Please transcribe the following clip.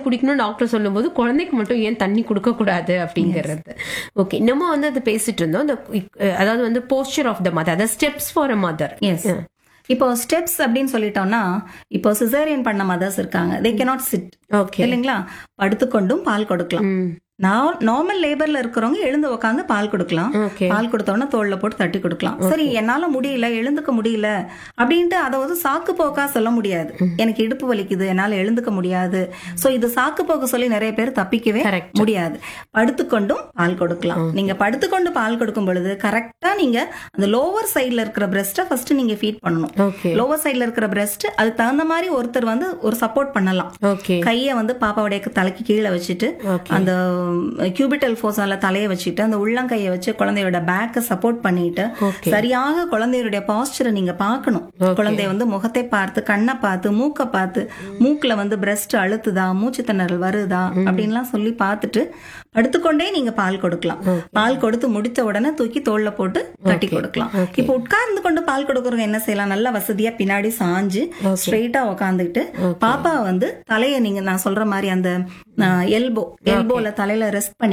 குடிக்கணும் டாக்டர் சொல்லும்போது குழந்தைக்கு மட்டும் ஏன் தண்ணி கொடுக்க கூடாது அப்படிங்கிறது ஓகே நம்ம வந்து அது பேசிட்டு இருந்தோம் இந்த அஹ், அதாவது வந்து போஸ்டர் ஆஃப் த மதர் அதாவது steps for a mother's இப்போ ஸ்டெப்ஸ் அப்படின்னு சொல்லிட்டோம்னா இப்போ சிசேரியன் பண்ண மதர்ஸ் இருக்காங்க தே cannot சிட் ஓகே இல்லைங்களா படுத்துக்கொண்டும் பால் கொடுக்கலாம் நார்மல் லேபர்ல இருக்கிறவங்க எழுந்து உட்காந்து பால் கொடுக்கலாம் ஓகே பால் கொடுத்தோன்னா தோல்ல போட்டு தட்டி கொடுக்கலாம் சரி என்னால முடியல எழுந்துக்க முடியல அப்படின்ட்டு அதை வந்து சாக்கு போக்கா சொல்ல முடியாது எனக்கு இடுப்பு வலிக்குது என்னால எழுந்துக்க முடியாது சோ இது சாக்கு போக்கு சொல்லி நிறைய பேர் தப்பிக்கவே Correct. முடியாது படுத்துக்கொண்டும் பால் கொடுக்கலாம் நீங்க படுத்துக்கொண்டு பால் கொடுக்கும் பொழுது கரெக்டா நீங்க அந்த லோவர் சைடுல இருக்கிற பிரஸ்ட்டை ஃபர்ஸ்ட் நீங்க ஃபீட் பண்ணணும் ஓகே லோவர் சைடுல இருக்கிற பிரஸ்ட் அதுக்கு தகுந்த மாதிரி ஒருத்தர் வந்து ஒரு சப்போர்ட் பண்ணலாம் ஓகே கையை வந்து பாப்பாவுடைய தலைக்கு கீழே வச்சுட்டு ஓகே அந்த கியூபிட்டல் ஃபோர்ஸால தலையை வச்சுட்டு அந்த உள்ளங்கையை வச்சு குழந்தையோட பேக்கை சப்போர்ட் பண்ணிட்டு ஓகே சரியாக குழந்தையுடைய பாஸ்டரை நீங்க பார்க்கணும் Okay. குழந்தைய வந்து முகத்தை பார்த்து கண்ணை பார்த்து மூக்கை பார்த்து மூக்குல வந்து பிரஸ்ட் அழுத்துதா மூச்சு திணறல் வருதா அப்படின்லாம் சொல்லி பார்த்துட்டு படுத்துக்கொண்டே நீங்க பால் கொடுக்கலாம் பால் கொடுத்து முடித்த உடனே தூக்கி தோல்ல போட்டு கட்டி கொடுக்கலாம் Okay. இப்போ உட்கார்ந்து கொண்டு பால் கொடுக்கறவங்க என்ன செய்யலாம் நல்லா வசதியா பின்னாடி சாஞ்சு ஸ்ட்ரெயிட்டா உட்காந்துக்கிட்டு பாப்பா வந்து தலையை நீங்க நான் சொல்ற மாதிரி அந்த எல்போ எல்போல தலையில ரெஸ்ட் பண்ணி